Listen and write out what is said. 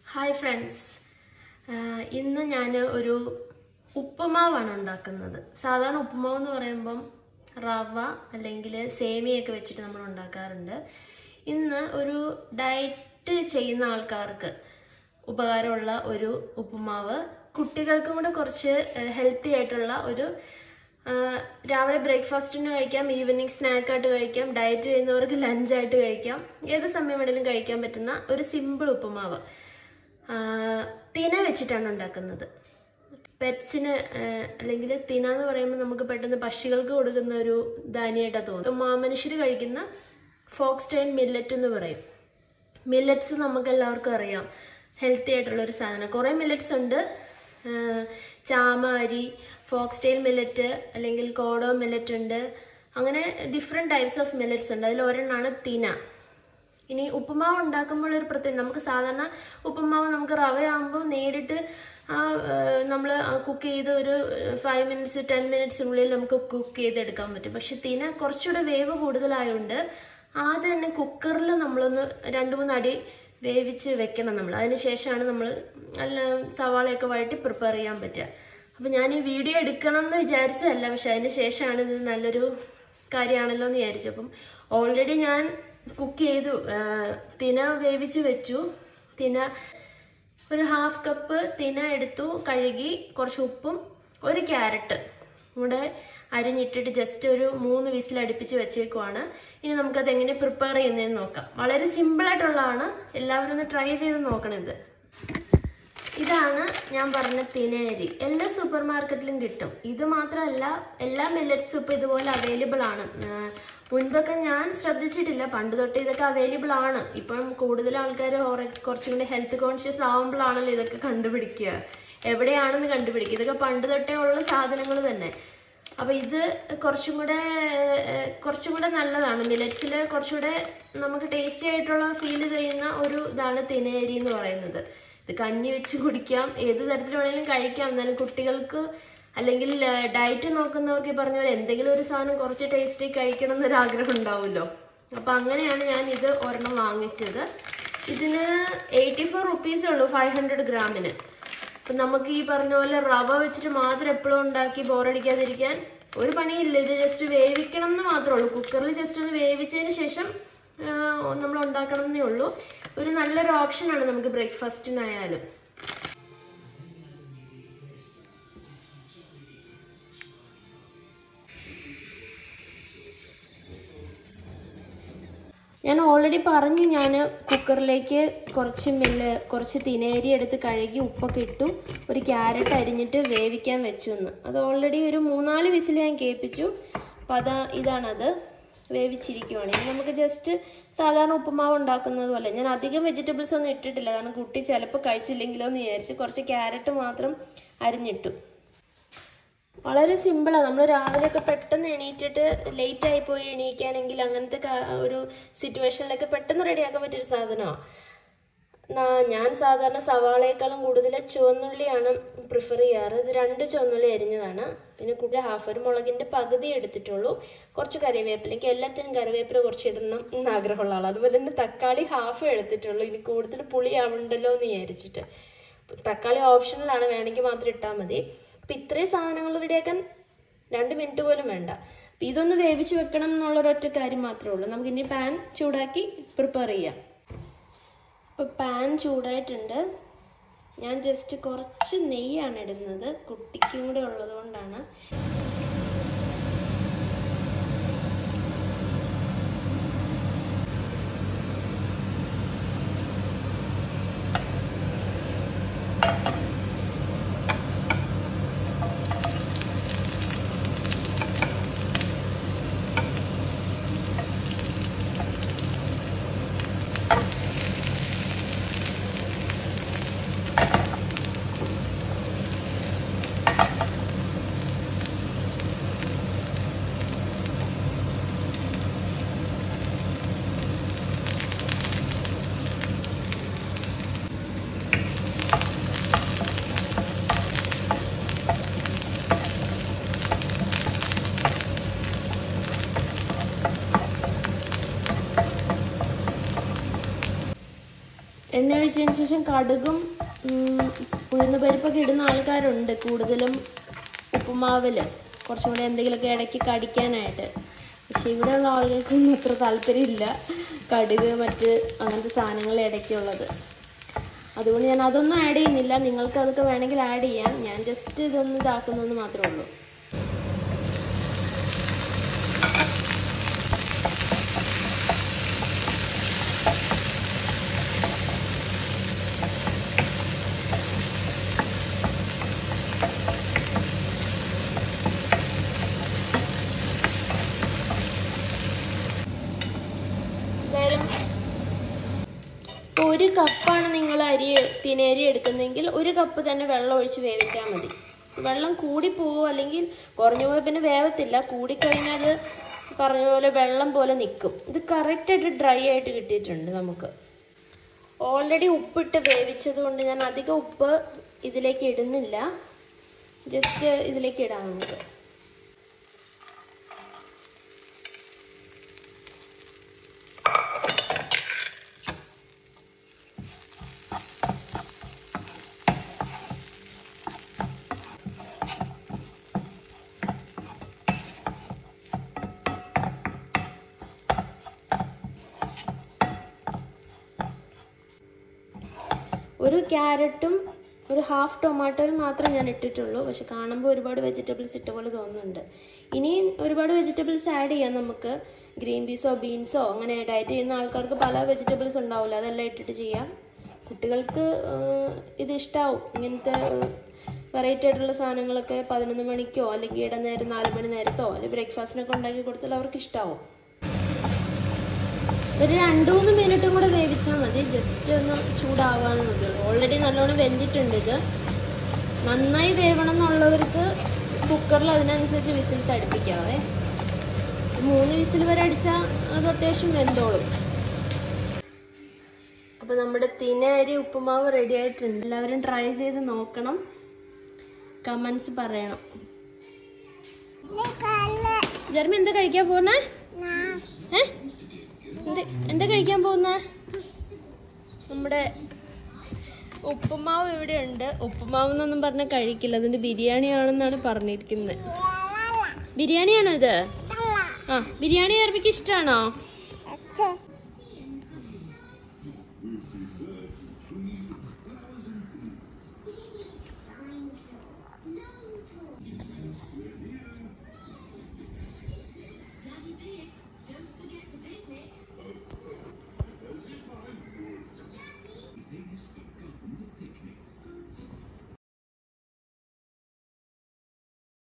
hi friends ഇന്ന് ഞാൻ ഒരു ഉപ്പുമാവാണ് ഉണ്ടാക്കുന്നത് സാധാരണ ഉപ്പുമാവ് എന്ന് പറയുമ്പം റവ അല്ലെങ്കിൽ സേമിയൊക്കെ വെച്ചിട്ട് നമ്മൾ ഉണ്ടാക്കാറുണ്ട് ഇന്ന് ഒരു ഡയറ്റ് ചെയ്യുന്ന ആൾക്കാർക്ക് ഉപകാരമുള്ള ഒരു ഉപ്പുമാവ് കുട്ടികൾക്കും കൂടെ കുറച്ച് ഹെൽത്തി ആയിട്ടുള്ള ഒരു ആ, രാവിലെ ബ്രേക്ക്ഫാസ്റ്റിന് കഴിക്കാം ഈവനിങ് സ്നാക്കായിട്ട് കഴിക്കാം ഡയറ്റ് ചെയ്യുന്നവർക്ക് ലഞ്ചായിട്ട് കഴിക്കാം ഏത് സമയം വേണേലും കഴിക്കാൻ പറ്റുന്ന ഒരു സിമ്പിൾ ഉപ്പുമാവ് ആ, തിന വെച്ചിട്ടാണ് ഉണ്ടാക്കുന്നത് പെറ്റ്സിന് അല്ലെങ്കിൽ തിന എന്ന് പറയുമ്പോൾ നമുക്ക് പെട്ടെന്ന് പക്ഷികൾക്ക് കൊടുക്കുന്ന ഒരു ധാന്യമായിട്ടാണ് തോന്നും മാമനുഷ്യർ കഴിക്കുന്ന ഫോക്സ്റ്റൈൻ മില്ലറ്റ് എന്ന് പറയും മില്ലറ്റ്സ് നമുക്ക് എല്ലാവർക്കും അറിയാം ഹെൽത്തി ആയിട്ടുള്ള ഒരു സാധനം കുറേ മില്ലറ്റ്സ് ഉണ്ട് ആ, ചാമ അരി ഫോക്സ്റ്റൈൽ മില്ലറ്റ് അല്ലെങ്കിൽ കോഡോ മില്ലറ്റ് ഉണ്ട് അങ്ങനെ ഡിഫറെൻറ്റ് ടൈപ്സ് ഓഫ് മില്ലറ്റ്സ് ഉണ്ട് അതിൽ ഒരെണ്ണമാണ് തിന ഇനി ഉപ്പുമാവ് ഉണ്ടാക്കുമ്പോൾ ഒരു പ്രത്യേകം നമുക്ക് സാധാരണ ഉപ്പുമാവ് നമുക്ക് റവയാകുമ്പോൾ നേരിട്ട് നമ്മൾ കുക്ക് ചെയ്ത് ഒരു ഫൈവ് മിനിറ്റ്സ് ടെൻ മിനിറ്റ്സിനുള്ളിൽ നമുക്ക് കുക്ക് ചെയ്തെടുക്കാൻ പറ്റും പക്ഷെ തിന കുറച്ചുകൂടെ വേവ് കൂടുതലായതുകൊണ്ട് ആദ്യം തന്നെ കുക്കറിൽ നമ്മളൊന്ന് രണ്ട് മൂന്ന് അടി വേവിച്ച് വെക്കണം നമ്മൾ അതിന് ശേഷമാണ് നമ്മൾ നല്ല സവാളയൊക്കെ വഴറ്റി പ്രിപ്പയർ ചെയ്യാൻ പറ്റുക അപ്പം ഞാൻ ഈ വീഡിയോ എടുക്കണം എന്ന് വിചാരിച്ചതല്ല പക്ഷെ അതിന് ശേഷമാണ് ഇത് നല്ലൊരു കാര്യമാണല്ലോ എന്ന് വിചാരിച്ചു അപ്പം ഓൾറെഡി ഞാൻ കുക്ക് ചെയ്തു ആ, തിന വേവിച്ച് വെച്ചു തിന ഒരു ഹാഫ് കപ്പ് തിന എടുത്തു കഴുകി കുറച്ച് ഉപ്പും ഒരു ക്യാരറ്റ് കൂടെ അരിഞ്ഞിട്ടിട്ട് ജസ്റ്റ് ഒരു മൂന്ന് വിസിൽ അടുപ്പിച്ച് വെച്ചേക്കുവാണ് ഇനി നമുക്കത് എങ്ങനെ പ്രിപ്പയർ ചെയ്യുന്നതെന്ന് നോക്കാം വളരെ സിമ്പിളായിട്ടുള്ളതാണ് എല്ലാവരും ഒന്ന് ട്രൈ ചെയ്ത് നോക്കണത് ഇതാണ് ഞാൻ പറഞ്ഞ തിനയരി എല്ലാ സൂപ്പർ മാർക്കറ്റിലും കിട്ടും ഇത് മാത്രമല്ല എല്ലാ മില്ലറ്റ്സും ഇപ്പോൾ ഇതുപോലെ അവൈലബിൾ ആണ് ആ, മുൻപൊക്കെ ഞാൻ ശ്രദ്ധിച്ചിട്ടില്ല പണ്ട് തൊട്ട് ഇതൊക്കെ അവൈലബിൾ ആണ് ഇപ്പം കൂടുതൽ ആൾക്കാർ കുറച്ചും കൂടി ഹെൽത്ത് കോൺഷ്യസ് ആവുമ്പോഴാണല്ലോ ഇതൊക്കെ കണ്ടുപിടിക്കുക എവിടെയാണെന്ന് കണ്ടുപിടിക്കുക ഇതൊക്കെ പണ്ട് തൊട്ടേ ഉള്ള സാധനങ്ങൾ തന്നെ അപ്പോൾ ഇത് കുറച്ചും കൂടെ ഏഹ്, കുറച്ചും കൂടെ നല്ലതാണ് മില്ലറ്റ്സിൽ കുറച്ചുകൂടെ നമുക്ക് ടേസ്റ്റി ആയിട്ടുള്ള ഫീൽ ചെയ്യുന്ന ഒരു ഇതാണ് തിനയരി എന്ന് പറയുന്നത് ഇത് കഞ്ഞി വെച്ച് കുടിക്കാം ഏത് തരത്തിൽ വേണമെങ്കിലും കഴിക്കാം എന്നാലും കുട്ടികൾക്ക് അല്ലെങ്കിൽ ഡയറ്റ് നോക്കുന്നവർക്ക് ഈ പറഞ്ഞ പോലെ എന്തെങ്കിലും ഒരു സാധനം കുറച്ച് ടേസ്റ്റി കഴിക്കണം എന്നൊരു ആഗ്രഹം ഉണ്ടാവുമല്ലോ അപ്പോൾ അങ്ങനെയാണ് ഞാൻ ഇത് ഒരെണ്ണം വാങ്ങിച്ചത് ഇതിന് എയ്റ്റി ഫോർ റുപ്പീസേ ഉള്ളൂ ഫൈവ് ഹൺഡ്രഡ് ഗ്രാമിന് അപ്പം നമുക്ക് ഈ പറഞ്ഞ പോലെ റവ വെച്ചിട്ട് മാത്രം എപ്പോഴും ഉണ്ടാക്കി ബോറടിക്കാതിരിക്കാൻ ഒരു പണിയില്ല ഇത് ജസ്റ്റ് വേവിക്കണം എന്ന് മാത്രമേ ഉള്ളൂ കുക്കറിൽ ജസ്റ്റ് ഒന്ന് വേവിച്ചതിന് ശേഷം നമ്മൾ ഉണ്ടാക്കണം എന്നേ ഉള്ളൂ ഒരു നല്ലൊരു ഓപ്ഷനാണ് നമുക്ക് ബ്രേക്ക്ഫാസ്റ്റിനായാലും ഞാൻ ഓൾറെഡി പറഞ്ഞു ഞാൻ കുക്കറിലേക്ക് കുറച്ച് മില്ല് കുറച്ച് തിനേരി എടുത്ത് കഴുകി ഉപ്പൊക്കെ ഇട്ടു ഒരു ക്യാരറ്റ് അരിഞ്ഞിട്ട് വേവിക്കാൻ വെച്ചു എന്ന് അത് ഓൾറെഡി ഒരു മൂന്നാല് വിസിൽ ഞാൻ കേൾപ്പിച്ചു അപ്പം അതാ ഇതാണത് വേവിച്ചിരിക്കുവാണ് ഇനി നമുക്ക് ജസ്റ്റ് സാധാരണ ഉപ്പുമാവ് ഉണ്ടാക്കുന്നത് പോലെ ഞാൻ അധികം വെജിറ്റബിൾസ് ഒന്നും ഇട്ടിട്ടില്ല കാരണം കുട്ടി ചിലപ്പോൾ കഴിച്ചില്ലെങ്കിലോ എന്ന് വിചാരിച്ച് കുറച്ച് ക്യാരറ്റ് മാത്രം അരിഞ്ഞിട്ടു വളരെ സിമ്പിളാണ് നമ്മൾ രാവിലെയൊക്കെ പെട്ടെന്ന് എണീറ്റിട്ട് ലേറ്റ് ആയി പോയി എണീക്കാനെങ്കിൽ അങ്ങനത്തെ ക- ഒരു സിറ്റുവേഷനിലൊക്കെ പെട്ടെന്ന് റെഡിയാക്കാൻ പറ്റിയൊരു സാധനമാണ് ഞാൻ സാധാരണ സവാളയേക്കാളും കൂടുതൽ ചുവന്നുള്ളിയാണ് പ്രിഫർ ചെയ്യാറ് ഇത് രണ്ട് ചുവന്നുള്ളി അരിഞ്ഞതാണ് പിന്നെ കൂടുതൽ ഹാഫ് ഒരു മുളകിൻ്റെ പകുതി എടുത്തിട്ടുള്ളൂ കുറച്ച് കറിവേപ്പില എനിക്ക് എല്ലാത്തിനും കറിവേപ്പില കുറച്ച് ഇടണം എന്ന് ആഗ്രഹമുള്ള ആളാണ് അതുപോലെ തന്നെ തക്കാളി ഹാഫ് എടുത്തിട്ടുള്ളൂ ഇനി കൂടുതൽ പുളിയാവണ്ടല്ലോ എന്ന് വിചാരിച്ചിട്ട് തക്കാളി ഓപ്ഷണലാണ് വേണമെങ്കിൽ മാത്രം ഇട്ടാൽ മതി അപ്പം ഇത്രയും സാധനങ്ങൾ റെഡിയാക്കാൻ രണ്ട് മിനിറ്റ് പോലും വേണ്ട അപ്പം ഇതൊന്ന് വേവിച്ച് വെക്കണം എന്നുള്ളൊരൊറ്റ കാര്യം മാത്രമേ ഉള്ളൂ നമുക്കിനി പാൻ ചൂടാക്കി പ്രിപ്പയർ ചെയ്യാം ഇപ്പോൾ പാൻ ചൂടായിട്ടുണ്ട് ഞാൻ ജസ്റ്റ് കുറച്ച് നെയ്യാണ് ഇടുന്നത് കുട്ടിക്കും കൂടെ ഉള്ളത് കൊണ്ടാണ് എണ്ണ ഒഴിച്ചതിന് ശേഷം കടുകും ഉം, ഉഴുന്ന് പരിപ്പൊക്കെ ഇടുന്ന ആൾക്കാരുണ്ട് കൂടുതലും ഉപ്പുമാവിൽ കുറച്ചും കൂടി എന്തെങ്കിലുമൊക്കെ ഇടയ്ക്ക് കടിക്കാനായിട്ട് പക്ഷെ ഇവിടെയുള്ള ആളുകൾക്കൊന്നും അത്ര താല്പര്യമില്ല കടുക് മറ്റ് അങ്ങനത്തെ സാധനങ്ങൾ ഇടയ്ക്കുള്ളത് അതുകൊണ്ട് ഞാൻ അതൊന്നും ആഡ് ചെയ്യുന്നില്ല നിങ്ങൾക്ക് അതൊക്കെ വേണമെങ്കിൽ ആഡ് ചെയ്യാം ഞാൻ ജസ്റ്റ് ഇതൊന്ന് ഇതാക്കുന്നതെന്ന് മാത്രമേ ഉള്ളൂ എന്തായാലും ഇപ്പോൾ ഒരു കപ്പാണ് നിങ്ങൾ അരി തിനരി എടുക്കുന്നതെങ്കിൽ ഒരു കപ്പ് തന്നെ വെള്ളം ഒഴിച്ച് വേവിച്ചാൽ മതി വെള്ളം കൂടി പോവോ അല്ലെങ്കിൽ കുറഞ്ഞു പോയാൽ പിന്നെ വേവത്തില്ല കൂടിക്കഴിഞ്ഞാൽ അത് പറഞ്ഞ പോലെ വെള്ളം പോലെ നിൽക്കും ഇത് കറക്റ്റായിട്ട് ഡ്രൈ ആയിട്ട് കിട്ടിയിട്ടുണ്ട് നമുക്ക് ഓൾറെഡി ഉപ്പിട്ട് വേവിച്ചത് കൊണ്ട് ഞാൻ അധികം ഉപ്പ് ഇതിലേക്ക് ഇടുന്നില്ല ജസ്റ്റ് ഇതിലേക്ക് ഇടാം നമുക്ക് ഒരു ക്യാരറ്റും ഒരു ഹാഫ് ടൊമാറ്റോയും മാത്രമേ ഞാൻ ഇട്ടിട്ടുള്ളൂ പക്ഷെ കാണുമ്പോൾ ഒരുപാട് വെജിറ്റബിൾസ് ഇട്ട പോലെ തോന്നുന്നുണ്ട് ഇനി ഒരുപാട് വെജിറ്റബിൾസ് ആഡ് ചെയ്യാം നമുക്ക് ഗ്രീൻ പീസോ ബീൻസോ അങ്ങനെ ഡയറ്റ് ചെയ്യുന്ന ആൾക്കാർക്ക് പല വെജിറ്റബിൾസ് ഉണ്ടാവില്ല അതെല്ലാം ഇട്ടിട്ട് ചെയ്യാം കുട്ടികൾക്ക് ആഹ്, ഇത് ഇഷ്ടാവും ഇങ്ങനത്തെ വെറൈറ്റി ആയിട്ടുള്ള സാധനങ്ങളൊക്കെ പതിനൊന്ന് മണിക്കോ അല്ലെങ്കിൽ ഇടനേരം നാല് മണി നേരത്തോ അല്ലെങ്കിൽ ബ്രേക്ക്ഫാസ്റ്റിനൊക്കെ ഉണ്ടാക്കി കൊടുത്താൽ അവർക്ക് ഇഷ്ടാവും ഒരു രണ്ട് മൂന്ന് മിനിറ്റും കൂടെ വേവിച്ചാൽ മതി ജസ്റ്റ് ഒന്ന് ചൂടാവാനും മതി ഓൾറെഡി നല്ലോണം വെന്തിട്ടുണ്ട് ഇത് നന്നായി വേവണം എന്നുള്ളവർക്ക് കുക്കറിൽ അതിനനുസരിച്ച് വിസിൽസ് അടുപ്പിക്കാവേ മൂന്ന് വിസിൽ വരെ അടിച്ചാൽ അത് അത്യാവശ്യം വെന്തോളും അപ്പോൾ നമ്മുടെ തിന അരി ഉപ്പുമാവ് റെഡി ആയിട്ടുണ്ട് എല്ലാവരും ട്രൈ ചെയ്ത് നോക്കണം കമൻസ് പറയണം ജർമ്മി എന്താ കഴിക്കാൻ പോകുന്നേ ഏ എന്ത് എന്താ കഴിക്കാൻ പോകുന്ന നമ്മുടെ ഉപ്പുമാവ് ഇവിടെ ഉണ്ട് ഉപ്പുമാവ് എന്നൊന്നും പറഞ്ഞ കഴിക്കില്ല അതിന്റെ ബിരിയാണി ആണെന്നാണ് പറഞ്ഞിരിക്കുന്നത് ബിരിയാണിയാണോ ഇത് ആ ബിരിയാണി അറബിക്ക് ഇഷ്ടമാണോ